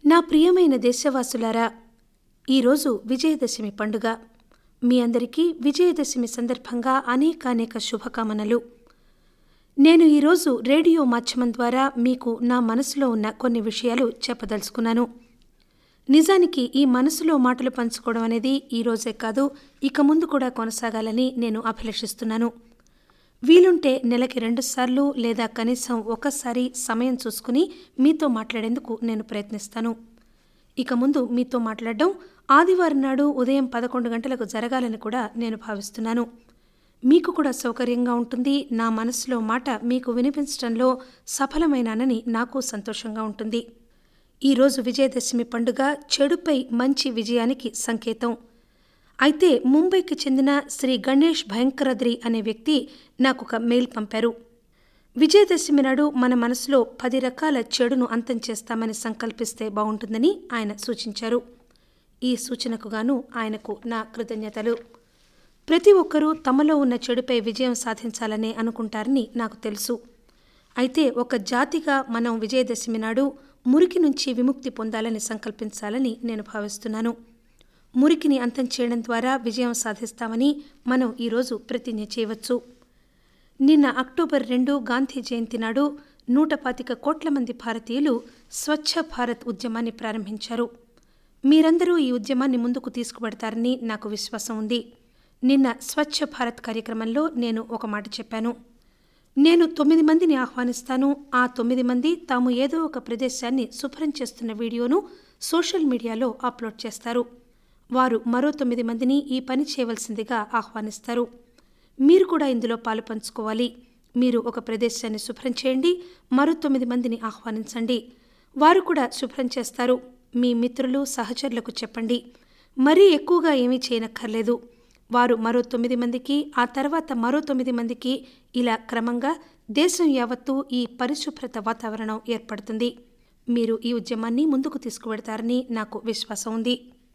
నా ప్రియమైన దేశవాసులారా ఈరోజు విజయదశమి పండుగ మీ అందరికీ విజయదశమి సందర్భంగా అనేకానేక శుభకామనలు నేను ఈరోజు రేడియో మాధ్యమం ద్వారా మీకు నా మనసులో ఉన్న కొన్ని విషయాలు చెప్పదలుచుకున్నాను నిజానికి ఈ మనసులో మాటలు పంచుకోవడం అనేది ఈ రోజే కాదు ఇక ముందు కూడా కొనసాగాలని నేను అభిలషిస్తున్నాను వీలుంటే నెలకి రెండుసార్లు లేదా కనీసం ఒకసారి సమయం చూసుకుని మీతో మాట్లాడేందుకు నేను ప్రయత్నిస్తాను ఇక ముందు మీతో మాట్లాడడం ఆదివారం నాడు ఉదయం పదకొండు గంటలకు జరగాలని కూడా నేను భావిస్తున్నాను మీకు కూడా సౌకర్యంగా ఉంటుంది నా మనసులో మాట మీకు వినిపించడంలో సఫలమైనానని నాకు సంతోషంగా ఉంటుంది ఈరోజు విజయదశమి పండుగ చెడుపై మంచి విజయానికి సంకేతం అయితే ముంబైకి చెందిన శ్రీ గణేష్ భయంకరద్రి అనే వ్యక్తి నాకు ఒక మెయిల్ పంపారు విజయదశమి నాడు మన మనసులో పది రకాల చెడును అంతం చేస్తామని సంకల్పిస్తే బాగుంటుందని ఆయన సూచించారు ఈ సూచనకు గాను ఆయనకు నా కృతజ్ఞతలు ప్రతి ఒక్కరూ తమలో ఉన్న చెడుపై విజయం సాధించాలనే అనుకుంటారని నాకు తెలుసు అయితే ఒక జాతిగా మనం విజయదశమి నాడు మురికి నుంచి విముక్తి పొందాలని సంకల్పించాలని నేను భావిస్తున్నాను మురికిని అంతం చేయడం ద్వారా విజయం సాధిస్తామని మనం ఈరోజు ప్రతిజ్ఞ చేయవచ్చు నిన్న అక్టోబర్ రెండు గాంధీ జయంతి నాడు నూట పాతిక కోట్ల మంది భారతీయులు స్వచ్ఛ భారత్ ఉద్యమాన్ని ప్రారంభించారు మీరందరూ ఈ ఉద్యమాన్ని ముందుకు తీసుకువెడతారని నాకు విశ్వాసం ఉంది నిన్న స్వచ్ఛ భారత్ కార్యక్రమంలో నేను ఒక మాట చెప్పాను నేను తొమ్మిది మందిని ఆహ్వానిస్తాను ఆ తొమ్మిది మంది తాము ఏదో ఒక ప్రదేశాన్ని శుభ్రం చేస్తున్న వీడియోను సోషల్ మీడియాలో అప్లోడ్ చేస్తారు వారు మరో తొమ్మిది మందిని ఈ పని చేయవలసిందిగా ఆహ్వానిస్తారు మీరు కూడా ఇందులో పాలు పంచుకోవాలి మీరు ఒక ప్రదేశాన్ని శుభ్రం చేయండి మరో తొమ్మిది మందిని ఆహ్వానించండి వారు కూడా శుభ్రం చేస్తారు మీ మిత్రులు సహచరులకు చెప్పండి మరీ ఎక్కువగా ఏమీ చేయనక్కర్లేదు వారు మరో తొమ్మిది మందికి ఆ తర్వాత మరో తొమ్మిది మందికి ఇలా క్రమంగా దేశం యావత్తూ ఈ పరిశుభ్రత వాతావరణం ఏర్పడుతుంది మీరు ఈ ఉద్యమాన్ని ముందుకు తీసుకువెడతారని నాకు విశ్వాసం ఉంది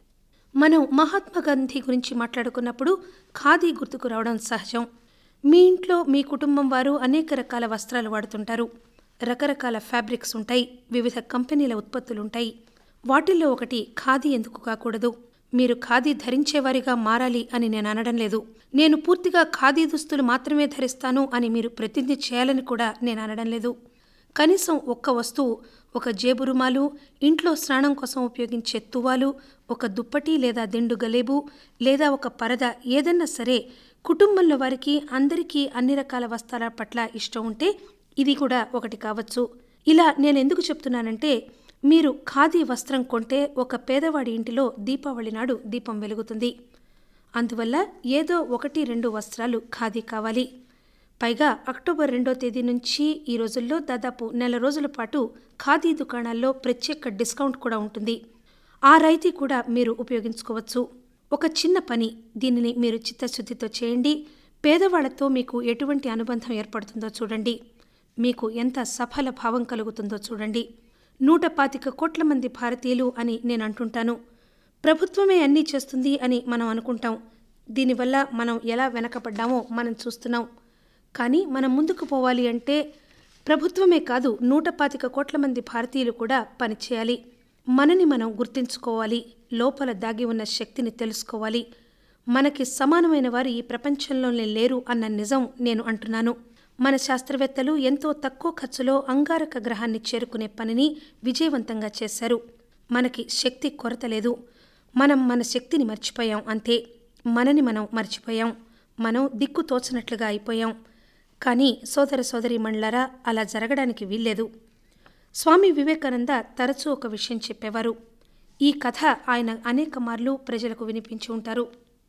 మనం మహాత్మా గాంధీ గురించి మాట్లాడుకున్నప్పుడు ఖాదీ గుర్తుకు రావడం సహజం మీ ఇంట్లో మీ కుటుంబం వారు అనేక రకాల వస్త్రాలు వాడుతుంటారు రకరకాల ఫ్యాబ్రిక్స్ ఉంటాయి వివిధ కంపెనీల ఉత్పత్తులుంటాయి వాటిల్లో ఒకటి ఖాదీ ఎందుకు కాకూడదు మీరు ఖాదీ ధరించేవారిగా మారాలి అని నేను అనడం లేదు నేను పూర్తిగా ఖాదీ దుస్తులు మాత్రమే ధరిస్తాను అని మీరు ప్రతిజ్ఞ చేయాలని కూడా నేను అనడం లేదు కనీసం ఒక్క వస్తువు ఒక జేబు రుమాలు ఇంట్లో స్నానం కోసం ఉపయోగించే తువాలు ఒక దుప్పటి లేదా దిండు గలేబు లేదా ఒక పరద ఏదన్నా సరే కుటుంబంలో వారికి అందరికీ అన్ని రకాల వస్త్రాల పట్ల ఇష్టం ఉంటే ఇది కూడా ఒకటి కావచ్చు ఇలా నేను ఎందుకు చెప్తున్నానంటే మీరు ఖాదీ వస్త్రం కొంటే ఒక పేదవాడి ఇంటిలో దీపావళి నాడు దీపం వెలుగుతుంది అందువల్ల ఏదో ఒకటి రెండు వస్త్రాలు ఖాదీ కావాలి పైగా అక్టోబర్ రెండో తేదీ నుంచి ఈ రోజుల్లో దాదాపు నెల రోజుల పాటు ఖాదీ దుకాణాల్లో ప్రత్యేక డిస్కౌంట్ కూడా ఉంటుంది ఆ రాయితీ కూడా మీరు ఉపయోగించుకోవచ్చు ఒక చిన్న పని దీనిని మీరు చిత్తశుద్ధితో చేయండి పేదవాళ్లతో మీకు ఎటువంటి అనుబంధం ఏర్పడుతుందో చూడండి మీకు ఎంత సఫల భావం కలుగుతుందో చూడండి నూట పాతిక కోట్ల మంది భారతీయులు అని నేను అంటుంటాను ప్రభుత్వమే అన్నీ చేస్తుంది అని మనం అనుకుంటాం దీనివల్ల మనం ఎలా వెనకబడ్డామో మనం చూస్తున్నాం కానీ మనం ముందుకు పోవాలి అంటే ప్రభుత్వమే కాదు నూట పాతిక కోట్ల మంది భారతీయులు కూడా పనిచేయాలి మనని మనం గుర్తించుకోవాలి లోపల దాగి ఉన్న శక్తిని తెలుసుకోవాలి మనకి సమానమైన వారు ఈ ప్రపంచంలోనే లేరు అన్న నిజం నేను అంటున్నాను మన శాస్త్రవేత్తలు ఎంతో తక్కువ ఖర్చులో అంగారక గ్రహాన్ని చేరుకునే పనిని విజయవంతంగా చేశారు మనకి శక్తి కొరత లేదు మనం మన శక్తిని మర్చిపోయాం అంతే మనని మనం మర్చిపోయాం మనం దిక్కు తోచనట్లుగా అయిపోయాం కానీ సోదర సోదరి మండలారా అలా జరగడానికి వీల్లేదు స్వామి వివేకానంద తరచూ ఒక విషయం చెప్పేవారు ఈ కథ ఆయన అనేక మార్లు ప్రజలకు వినిపించి ఉంటారు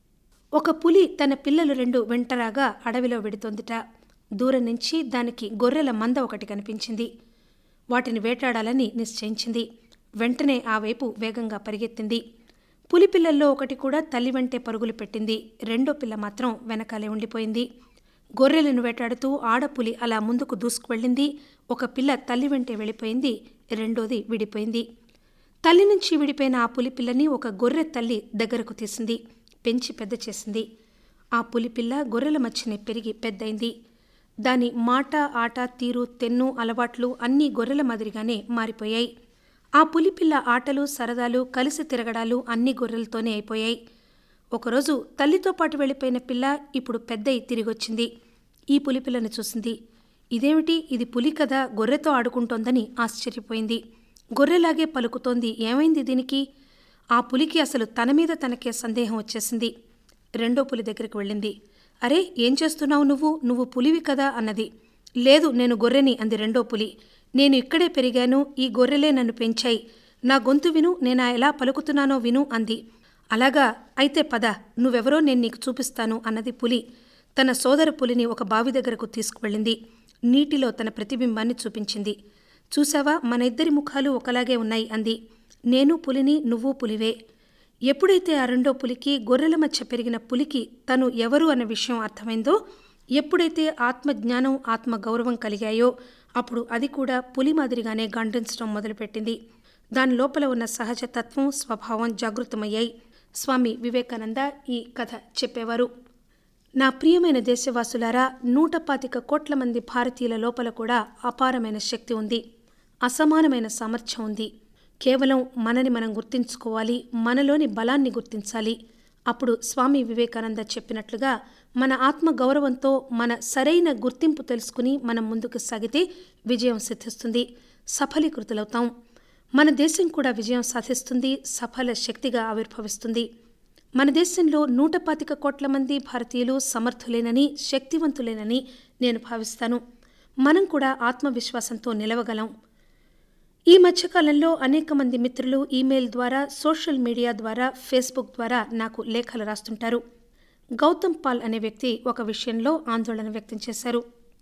ఒక పులి తన పిల్లలు రెండు వెంటరాగా అడవిలో వెడుతోందిట దూరం నుంచి దానికి గొర్రెల మంద ఒకటి కనిపించింది వాటిని వేటాడాలని నిశ్చయించింది వెంటనే ఆ వైపు వేగంగా పరిగెత్తింది పులి పిల్లల్లో ఒకటి కూడా తల్లి వెంటే పరుగులు పెట్టింది రెండో పిల్ల మాత్రం వెనకాలే ఉండిపోయింది గొర్రెలను వేటాడుతూ ఆడపులి అలా ముందుకు దూసుకువెళ్ళింది ఒక పిల్ల తల్లి వెంటే వెళ్ళిపోయింది రెండోది విడిపోయింది తల్లి నుంచి విడిపోయిన ఆ పులి పిల్లని ఒక గొర్రె తల్లి దగ్గరకు తీసింది పెంచి పెద్ద చేసింది ఆ పులి పిల్ల గొర్రెల మధ్యనే పెరిగి పెద్దయింది దాని మాట ఆట తీరు తెన్ను అలవాట్లు అన్నీ గొర్రెల మాదిరిగానే మారిపోయాయి ఆ పులిపిల్ల ఆటలు సరదాలు కలిసి తిరగడాలు అన్ని గొర్రెలతోనే అయిపోయాయి ఒకరోజు తల్లితో పాటు వెళ్ళిపోయిన పిల్ల ఇప్పుడు పెద్దయి తిరిగొచ్చింది ఈ పులిపిల్లని చూసింది ఇదేమిటి ఇది పులి కదా గొర్రెతో ఆడుకుంటోందని ఆశ్చర్యపోయింది గొర్రెలాగే పలుకుతోంది ఏమైంది దీనికి ఆ పులికి అసలు తన మీద తనకే సందేహం వచ్చేసింది రెండో పులి దగ్గరికి వెళ్ళింది అరే ఏం చేస్తున్నావు నువ్వు నువ్వు పులివి కదా అన్నది లేదు నేను గొర్రెని అంది రెండో పులి నేను ఇక్కడే పెరిగాను ఈ గొర్రెలే నన్ను పెంచాయి నా గొంతు విను నేను ఎలా పలుకుతున్నానో విను అంది అలాగా అయితే పద నువ్వెవరో నేను నీకు చూపిస్తాను అన్నది పులి తన సోదర పులిని ఒక బావి దగ్గరకు తీసుకువెళ్ళింది నీటిలో తన ప్రతిబింబాన్ని చూపించింది చూసావా మన ఇద్దరి ముఖాలు ఒకలాగే ఉన్నాయి అంది నేను పులిని నువ్వు పులివే ఎప్పుడైతే ఆ రెండో పులికి గొర్రెల మధ్య పెరిగిన పులికి తను ఎవరు అన్న విషయం అర్థమైందో ఎప్పుడైతే ఆత్మజ్ఞానం ఆత్మ గౌరవం కలిగాయో అప్పుడు అది కూడా పులి మాదిరిగానే గండించడం మొదలుపెట్టింది దాని లోపల ఉన్న సహజ తత్వం స్వభావం జాగృతమయ్యాయి స్వామి వివేకానంద ఈ కథ చెప్పేవారు నా ప్రియమైన దేశవాసులారా నూట పాతిక కోట్ల మంది భారతీయుల లోపల కూడా అపారమైన శక్తి ఉంది అసమానమైన సామర్థ్యం ఉంది కేవలం మనని మనం గుర్తించుకోవాలి మనలోని బలాన్ని గుర్తించాలి అప్పుడు స్వామి వివేకానంద చెప్పినట్లుగా మన ఆత్మ గౌరవంతో మన సరైన గుర్తింపు తెలుసుకుని మనం ముందుకు సాగితే విజయం సిద్ధిస్తుంది సఫలీకృతులవుతాం మన దేశం కూడా విజయం సాధిస్తుంది సఫల శక్తిగా ఆవిర్భవిస్తుంది మన దేశంలో నూట పాతిక కోట్ల మంది భారతీయులు సమర్థులేనని శక్తివంతులేనని నేను భావిస్తాను మనం కూడా ఆత్మవిశ్వాసంతో నిలవగలం ఈ మధ్యకాలంలో అనేక మంది మిత్రులు ఈమెయిల్ ద్వారా సోషల్ మీడియా ద్వారా ఫేస్బుక్ ద్వారా నాకు లేఖలు రాస్తుంటారు గౌతమ్ పాల్ అనే వ్యక్తి ఒక విషయంలో ఆందోళన వ్యక్తం చేశారు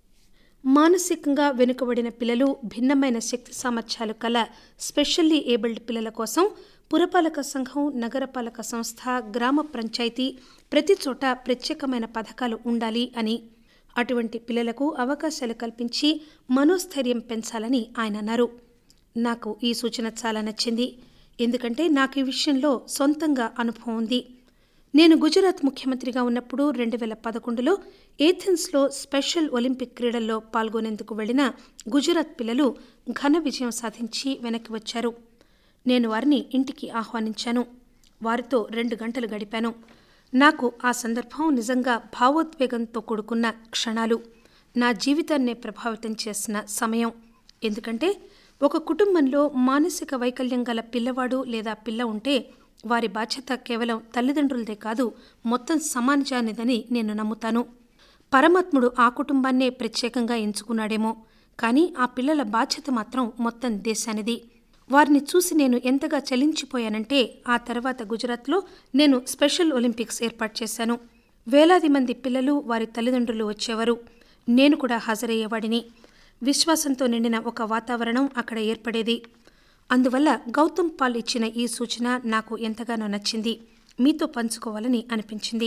మానసికంగా వెనుకబడిన పిల్లలు భిన్నమైన శక్తి సామర్థ్యాలు కల స్పెషల్లీ ఏబుల్డ్ పిల్లల కోసం పురపాలక సంఘం నగరపాలక సంస్థ గ్రామ పంచాయతీ ప్రతి చోట ప్రత్యేకమైన పథకాలు ఉండాలి అని అటువంటి పిల్లలకు అవకాశాలు కల్పించి మనోస్థైర్యం పెంచాలని ఆయన అన్నారు నాకు ఈ సూచన చాలా నచ్చింది ఎందుకంటే నాకు ఈ విషయంలో సొంతంగా అనుభవం ఉంది నేను గుజరాత్ ముఖ్యమంత్రిగా ఉన్నప్పుడు రెండు వేల పదకొండులో ఏథెన్స్లో స్పెషల్ ఒలింపిక్ క్రీడల్లో పాల్గొనేందుకు వెళ్లిన గుజరాత్ పిల్లలు ఘన విజయం సాధించి వెనక్కి వచ్చారు నేను వారిని ఇంటికి ఆహ్వానించాను వారితో రెండు గంటలు గడిపాను నాకు ఆ సందర్భం నిజంగా భావోద్వేగంతో కూడుకున్న క్షణాలు నా జీవితాన్నే ప్రభావితం చేసిన సమయం ఎందుకంటే ఒక కుటుంబంలో మానసిక వైకల్యం గల పిల్లవాడు లేదా పిల్ల ఉంటే వారి బాధ్యత కేవలం తల్లిదండ్రులదే కాదు మొత్తం సమాజానిదని నేను నమ్ముతాను పరమాత్ముడు ఆ కుటుంబాన్నే ప్రత్యేకంగా ఎంచుకున్నాడేమో కానీ ఆ పిల్లల బాధ్యత మాత్రం మొత్తం దేశానిది వారిని చూసి నేను ఎంతగా చలించిపోయానంటే ఆ తర్వాత గుజరాత్లో నేను స్పెషల్ ఒలింపిక్స్ ఏర్పాటు చేశాను వేలాది మంది పిల్లలు వారి తల్లిదండ్రులు వచ్చేవారు నేను కూడా హాజరయ్యేవాడిని విశ్వాసంతో నిండిన ఒక వాతావరణం అక్కడ ఏర్పడేది అందువల్ల గౌతమ్ పాల్ ఇచ్చిన ఈ సూచన నాకు ఎంతగానో నచ్చింది మీతో పంచుకోవాలని అనిపించింది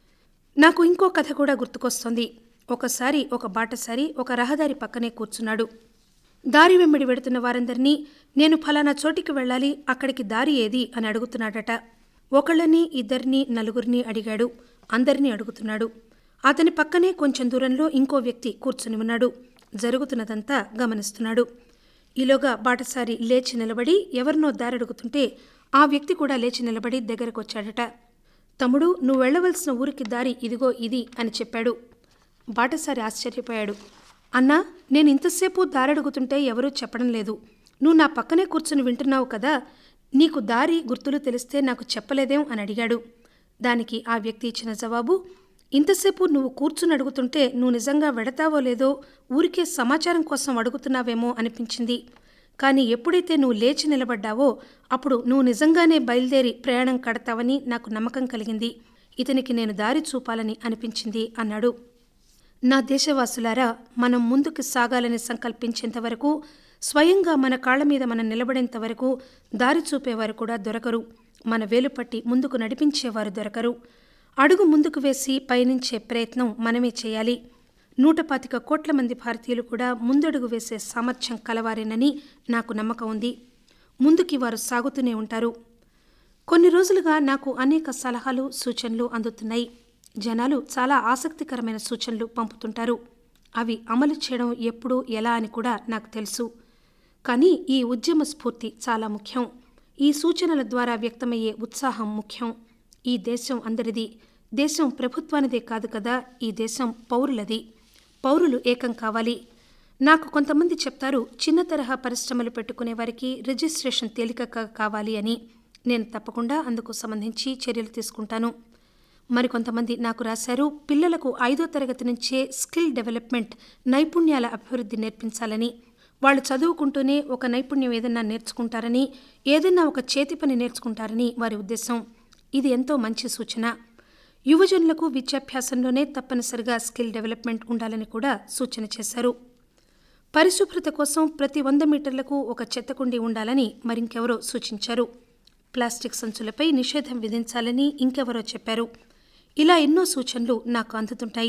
నాకు ఇంకో కథ కూడా గుర్తుకొస్తోంది ఒకసారి ఒక బాటసారి ఒక రహదారి పక్కనే కూర్చున్నాడు దారి వెంబడి వెడుతున్న వారందరినీ నేను ఫలానా చోటికి వెళ్ళాలి అక్కడికి దారి ఏది అని అడుగుతున్నాడట ఒకళ్ళని ఇద్దరిని నలుగురిని అడిగాడు అందరినీ అడుగుతున్నాడు అతని పక్కనే కొంచెం దూరంలో ఇంకో వ్యక్తి కూర్చుని ఉన్నాడు జరుగుతున్నదంతా గమనిస్తున్నాడు ఈలోగా బాటసారి లేచి నిలబడి ఎవరినో దారడుగుతుంటే ఆ వ్యక్తి కూడా లేచి నిలబడి దగ్గరకు వచ్చాడట తమ్ముడు నువ్వు వెళ్ళవలసిన ఊరికి దారి ఇదిగో ఇది అని చెప్పాడు బాటసారి ఆశ్చర్యపోయాడు అన్నా నేను ఇంతసేపు దారడుగుతుంటే ఎవరూ చెప్పడం లేదు నువ్వు నా పక్కనే కూర్చుని వింటున్నావు కదా నీకు దారి గుర్తులు తెలిస్తే నాకు చెప్పలేదేం అని అడిగాడు దానికి ఆ వ్యక్తి ఇచ్చిన జవాబు ఇంతసేపు నువ్వు కూర్చుని అడుగుతుంటే నువ్వు నిజంగా వెడతావో లేదో ఊరికే సమాచారం కోసం అడుగుతున్నావేమో అనిపించింది కానీ ఎప్పుడైతే నువ్వు లేచి నిలబడ్డావో అప్పుడు నువ్వు నిజంగానే బయలుదేరి ప్రయాణం కడతావని నాకు నమ్మకం కలిగింది ఇతనికి నేను దారి చూపాలని అనిపించింది అన్నాడు నా దేశవాసులారా మనం ముందుకు సాగాలని సంకల్పించేంత వరకు స్వయంగా మన కాళ్ళ మీద మనం నిలబడేంత వరకు దారి చూపేవారు కూడా దొరకరు మన వేలు పట్టి ముందుకు నడిపించేవారు దొరకరు అడుగు ముందుకు వేసి పయనించే ప్రయత్నం మనమే చేయాలి నూట పాతిక కోట్ల మంది భారతీయులు కూడా ముందడుగు వేసే సామర్థ్యం కలవారేనని నాకు నమ్మకం ఉంది ముందుకి వారు సాగుతూనే ఉంటారు కొన్ని రోజులుగా నాకు అనేక సలహాలు సూచనలు అందుతున్నాయి జనాలు చాలా ఆసక్తికరమైన సూచనలు పంపుతుంటారు అవి అమలు చేయడం ఎప్పుడు ఎలా అని కూడా నాకు తెలుసు కానీ ఈ ఉద్యమ స్ఫూర్తి చాలా ముఖ్యం ఈ సూచనల ద్వారా వ్యక్తమయ్యే ఉత్సాహం ముఖ్యం ఈ దేశం అందరిది దేశం ప్రభుత్వానిదే కాదు కదా ఈ దేశం పౌరులది పౌరులు ఏకం కావాలి నాకు కొంతమంది చెప్తారు చిన్న తరహా పరిశ్రమలు పెట్టుకునే వారికి రిజిస్ట్రేషన్ తేలికగా కావాలి అని నేను తప్పకుండా అందుకు సంబంధించి చర్యలు తీసుకుంటాను మరికొంతమంది నాకు రాశారు పిల్లలకు ఐదో తరగతి నుంచే స్కిల్ డెవలప్మెంట్ నైపుణ్యాల అభివృద్ధి నేర్పించాలని వాళ్ళు చదువుకుంటూనే ఒక నైపుణ్యం ఏదైనా నేర్చుకుంటారని ఏదైనా ఒక చేతి పని నేర్చుకుంటారని వారి ఉద్దేశం ఇది ఎంతో మంచి సూచన యువజనులకు విద్యాభ్యాసంలోనే తప్పనిసరిగా స్కిల్ డెవలప్మెంట్ ఉండాలని కూడా సూచన చేశారు పరిశుభ్రత కోసం ప్రతి వంద మీటర్లకు ఒక చెత్తకుండి ఉండాలని మరింకెవరో సూచించారు ప్లాస్టిక్ సంచులపై నిషేధం విధించాలని ఇంకెవరో చెప్పారు ఇలా ఎన్నో సూచనలు నాకు అందుతుంటాయి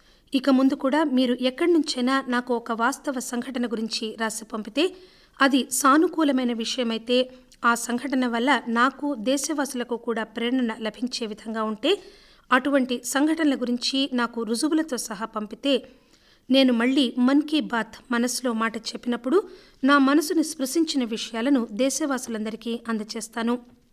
ఇక ముందు కూడా మీరు ఎక్కడి నుంచైనా నాకు ఒక వాస్తవ సంఘటన గురించి రాసి పంపితే అది సానుకూలమైన విషయమైతే ఆ సంఘటన వల్ల నాకు దేశవాసులకు కూడా ప్రేరణ లభించే విధంగా ఉంటే అటువంటి సంఘటనల గురించి నాకు రుజువులతో సహా పంపితే నేను మళ్ళీ మన్ కీ బాత్ మనసులో మాట చెప్పినప్పుడు నా మనసుని స్పృశించిన విషయాలను దేశవాసులందరికీ అందచేస్తాను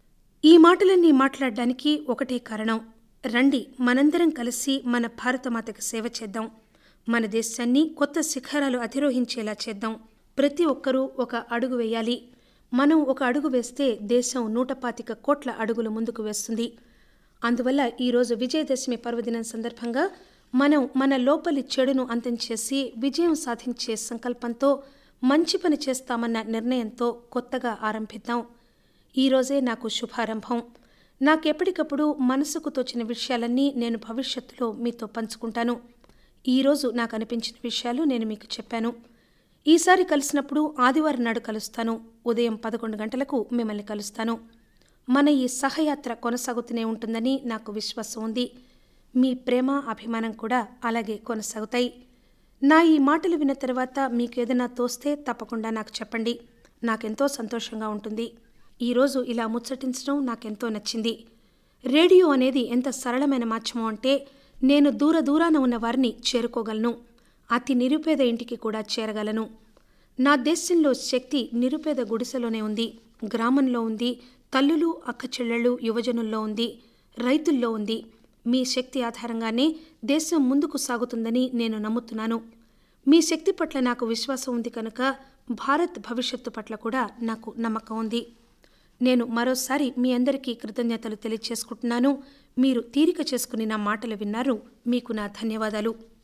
ఈ మాటలన్నీ మాట్లాడడానికి ఒకటే కారణం రండి మనందరం కలిసి మన భారతమాతకి సేవ చేద్దాం మన దేశాన్ని కొత్త శిఖరాలు అధిరోహించేలా చేద్దాం ప్రతి ఒక్కరూ ఒక అడుగు వేయాలి మనం ఒక అడుగు వేస్తే దేశం నూట పాతిక కోట్ల అడుగులు ముందుకు వేస్తుంది అందువల్ల ఈరోజు విజయదశమి పర్వదినం సందర్భంగా మనం మన లోపలి చెడును అంతం చేసి విజయం సాధించే సంకల్పంతో మంచి పని చేస్తామన్న నిర్ణయంతో కొత్తగా ఆరంభిద్దాం ఈరోజే నాకు శుభారంభం నాకెప్పటికప్పుడు మనసుకు తోచిన విషయాలన్నీ నేను భవిష్యత్తులో మీతో పంచుకుంటాను ఈరోజు నాకు అనిపించిన విషయాలు నేను మీకు చెప్పాను ఈసారి కలిసినప్పుడు ఆదివారం నాడు కలుస్తాను ఉదయం పదకొండు గంటలకు మిమ్మల్ని కలుస్తాను మన ఈ సహయాత్ర కొనసాగుతూనే ఉంటుందని నాకు విశ్వాసం ఉంది మీ ప్రేమ అభిమానం కూడా అలాగే కొనసాగుతాయి నా ఈ మాటలు విన్న తర్వాత మీకు ఏదైనా తోస్తే తప్పకుండా నాకు చెప్పండి నాకెంతో సంతోషంగా ఉంటుంది ఈరోజు ఇలా ముచ్చటించడం నాకెంతో నచ్చింది రేడియో అనేది ఎంత సరళమైన మాధ్యమం అంటే నేను దూర దూరాన ఉన్న వారిని చేరుకోగలను అతి నిరుపేద ఇంటికి కూడా చేరగలను నా దేశంలో శక్తి నిరుపేద గుడిసెలోనే ఉంది గ్రామంలో ఉంది తల్లులు అక్క చెల్లెళ్ళు యువజనుల్లో ఉంది రైతుల్లో ఉంది మీ శక్తి ఆధారంగానే దేశం ముందుకు సాగుతుందని నేను నమ్ముతున్నాను మీ శక్తి పట్ల నాకు విశ్వాసం ఉంది కనుక భారత్ భవిష్యత్తు పట్ల కూడా నాకు నమ్మకం ఉంది నేను మరోసారి మీ అందరికీ కృతజ్ఞతలు తెలియచేసుకుంటున్నాను మీరు తీరిక చేసుకుని నా మాటలు విన్నారు మీకు నా ధన్యవాదాలు